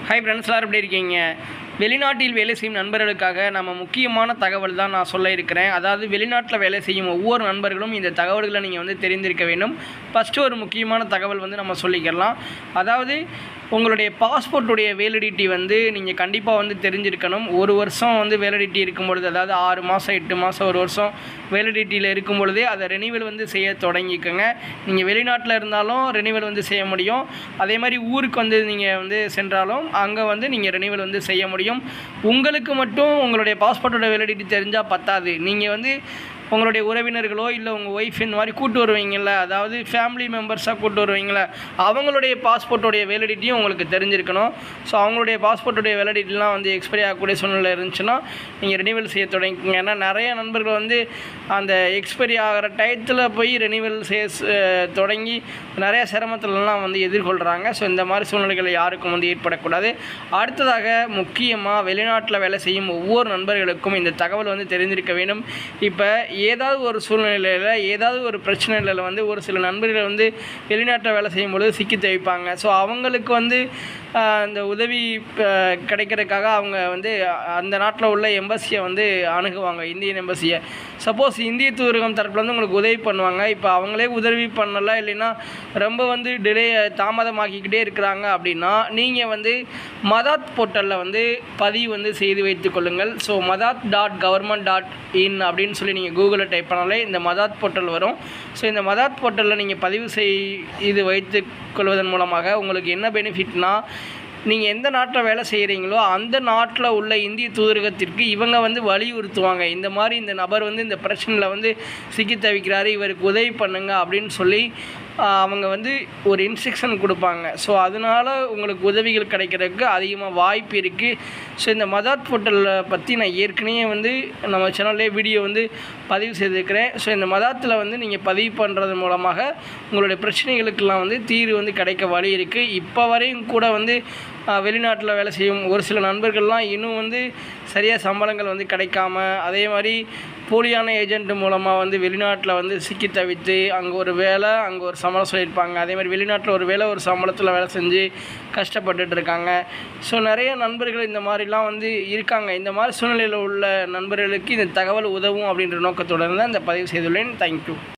hi friends எல்லாரும் எப்படி இருக்கீங்க வெளிநாட்டில் வேலை செய்யும் நண்பர்களுக்காக நம்ம முக்கியமான தகவல் தான் நான் சொல்ல இருக்கிறேன் அதாவது வெளிநாட்டில் வேலை செய்யும் ஒவ்வொரு நண்பர்களும் இந்த தகவல்களை நீங்கள் வந்து தெரிந்திருக்க வேண்டும் ஃபஸ்ட்டு ஒரு முக்கியமான தகவல் வந்து நம்ம சொல்லிக்கலாம் அதாவது உங்களுடைய பாஸ்போர்ட்டுடைய வேலிடிட்டி வந்து நீங்கள் கண்டிப்பாக வந்து தெரிஞ்சிருக்கணும் ஒரு வருஷம் வந்து வேலிடிட்டி இருக்கும் பொழுது அதாவது ஆறு மாதம் எட்டு மாதம் ஒரு வருஷம் வேலிடிட்டியில் இருக்கும் பொழுதே அதை ரெனிவல் வந்து செய்ய தொடங்கிக்கோங்க நீங்கள் வெளிநாட்டில் இருந்தாலும் ரெனிவல் வந்து செய்ய முடியும் அதே மாதிரி ஊருக்கு வந்து நீங்கள் வந்து சென்றாலும் அங்கே வந்து நீங்கள் ரெனிவல் வந்து செய்ய முடியும் உங்களுக்கு மட்டும் உங்களுடைய பாஸ்போர்ட்டோட வேலிடிட்டி தெரிஞ்சால் பத்தாது நீங்கள் வந்து உங்களுடைய உறவினர்களோ இல்லை உங்கள் ஒய்ஃப் இந்த மாதிரி கூட்டு வருவீங்கள்ல அதாவது ஃபேமிலி மெம்பர்ஸாக கூட்டு வருவீங்கள அவங்களுடைய பாஸ்போர்ட்டோடைய வேலிடிட்டியும் உங்களுக்கு தெரிஞ்சிருக்கணும் ஸோ அவங்களுடைய பாஸ்போர்ட்டுடைய வேலிடிட்டிலாம் வந்து எக்ஸ்பைரி ஆகக்கூடிய சூழ்நிலை இருந்துச்சுன்னா நீங்கள் ரெனிவல் செய்ய தொடங்கிக்கோங்க ஏன்னா நிறைய நண்பர்கள் வந்து அந்த எக்ஸ்பைரி ஆகிற டயத்தில் போய் ரெனிவல் செய்ய ச- தொடங்கி நிறைய சிரமத்திலலாம் வந்து எதிர்கொள்கிறாங்க ஸோ இந்த மாதிரி சூழ்நிலைகள் யாருக்கும் வந்து ஏற்படக்கூடாது அடுத்ததாக முக்கியமாக வெளிநாட்டில் வேலை செய்யும் ஒவ்வொரு நண்பர்களுக்கும் இந்த தகவல் வந்து தெரிந்திருக்க வேண்டும் இப்போ ஏதாவது ஒரு சூழ்நிலையில் ஏதாவது ஒரு பிரச்சனையில் வந்து ஒரு சில நண்பர்கள் வந்து வெளிநாட்டில் வேலை செய்யும் பொழுது சிக்கி தவிப்பாங்க ஸோ அவங்களுக்கு வந்து ஆஹ், இந்த உதவி ஆஹ், கிடைக்கிறதுக்காக அவங்க வந்து அந்த நாட்டில் உள்ள எம்பசியை வந்து அணுகுவாங்க இந்தியன் எம்பசியை சப்போஸ் இந்திய தூதரகம் தரப்புல வந்து உங்களுக்கு உதவி பண்ணுவாங்க இப்போ அவங்களே உதவி பண்ணலை இல்லைன்னா ரொம்ப வந்து டிலே தாமதமாக்கிக்கிட்டே இருக்கிறாங்க அப்படின்னா நீங்கள் வந்து மதாத் போர்ட்டலில் வந்து பதிவு வந்து செய்து வைத்துக் கொள்ளுங்கள் so Madad dot government dot in அப்படின்னு சொல்லி நீங்கள் கூகுளில் டைப் பண்ணாலே இந்த மதாத் போர்ட்டல் வரும் ஸோ இந்த மதாத் போர்ட்டலில் நீங்கள் பதிவு செய்து வைத்துக் கொள்வதன் மூலமாக உங்களுக்கு என்ன பெனிஃபிட்னா நீங்கள் எந்த நாட்டில் வேலை செய்கிறீங்களோ அந்த நாட்டில் உள்ள இந்திய தூதரகத்திற்கு இவங்க வந்து வலியுறுத்துவாங்க இந்த மாதிரி இந்த நபர் வந்து இந்த பிரச்சனையில் வந்து சிக்கி தவிக்கிறாரு இவருக்கு உதவி பண்ணுங்க அப்படின்னு சொல்லி ஆஹ், அவங்க வந்து ஒரு இன்ஸ்ட்ரக்ஷன் கொடுப்பாங்க ஸோ அதனால் உங்களுக்கு உதவிகள் கிடைக்கிறதுக்கு அதிகமாக வாய்ப்பு இருக்குது ஸோ இந்த மதாத் போர்ட்டலை பற்றி நான் ஏற்கனவே வந்து நம்ம சேனல்லே வீடியோ வந்து பதிவு செய்திருக்கிறேன் ஸோ இந்த மதாத்தில் வந்து நீங்கள் பதிவு பண்ணுறது மூலமாக உங்களுடைய பிரச்சனைகளுக்கெல்லாம் வந்து தீர்வு வந்து கிடைக்க வழி இருக்குது இப்போ வரையும் கூட வந்து வெளிநாட்டில் வேலை செய்யும் ஒரு சில நண்பர்கள்லாம் இன்னும் வந்து சரியாக சம்பளங்கள் வந்து கிடைக்காம அதே மாதிரி போலியான ஏஜென்ட் மூலமாக வந்து வெளிநாட்டில் வந்து சிக்கி தவித்து அங்கே ஒரு வேலை அங்கே ஒரு சம்பளம் சொல்லியிருப்பாங்க அதே மாதிரி வெளிநாட்டில் ஒரு வேலை ஒரு சம்பளத்தில் வேலை செஞ்சு கஷ்டப்பட்டுட்டு இருக்காங்க ஸோ நிறைய நண்பர்கள் இந்த மாதிரிலாம் வந்து இருக்காங்க இந்த மாதிரி சூழ்நிலையில் உள்ள நண்பர்களுக்கு இந்த தகவல் உதவும் அப்படின்ற நோக்கத்துடன் தான் இந்த பதிவு செய்துள்ளேன் தேங்க்யூ